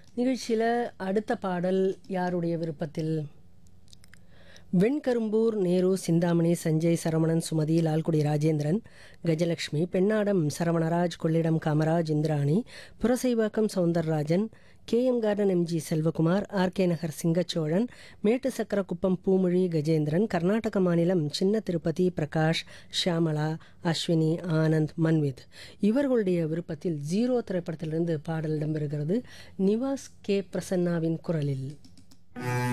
நிகழ்ச்சியில் அடுத்த பாடல் யாருடைய விருப்பத்தில் Vengarumbur Nehru Chintamani Sanjay Saravanan Sumathi Lalgudi Rajendran Gajalakshmi Pennadam Saravanaraj Kollidam Kamaraj Indirani Purasaivakkam Soundararajan K M garden MG Selvakumar RK Nagar Singachozhan Mettu Chakkarakuppam Poomozhi Gajendran Karnataka மாநிலம் சின்ன திருப்பதி பிரகாஷ் ஷியாமளா அஸ்வினி ஆனந்த் மன்வித் இவர்களுடைய விருப்பத்தில் ஜீரோ திரைப்படத்திலிருந்து பாடல் இடம்பெறுகிறது நிவாஸ் கே பிரசன்னாவின் குரலில்